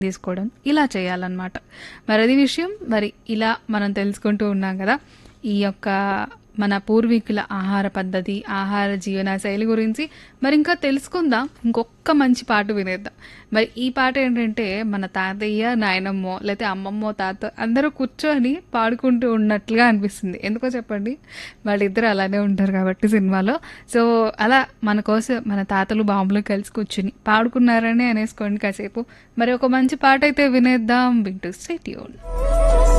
తీసుకోవడం ఇలా చేయాలన్నమాట మరి అది విషయం మరి ఇలా మనం తెలుసుకుంటూ ఉన్నాం కదా ఈ యొక్క మన పూర్వీకుల ఆహార పద్ధతి ఆహార జీవన శైలి గురించి మరి ఇంకా తెలుసుకుందాం ఇంకొక మంచి పాట వినేద్దాం మరి ఈ పాట ఏంటంటే మన తాతయ్య నాయనమ్మో లేకపోతే అమ్మమ్మో తాత అందరూ కూర్చొని పాడుకుంటూ ఉన్నట్లుగా అనిపిస్తుంది ఎందుకో చెప్పండి వాళ్ళిద్దరు అలానే ఉంటారు కాబట్టి సినిమాలో సో అలా మన కోసం మన తాతలు బాంబులు కలిసి కూర్చుని పాడుకున్నారని అనేసుకోండి కాసేపు మరి ఒక మంచి పాట అయితే వినేద్దాం వింటూ స్టేట్యూన్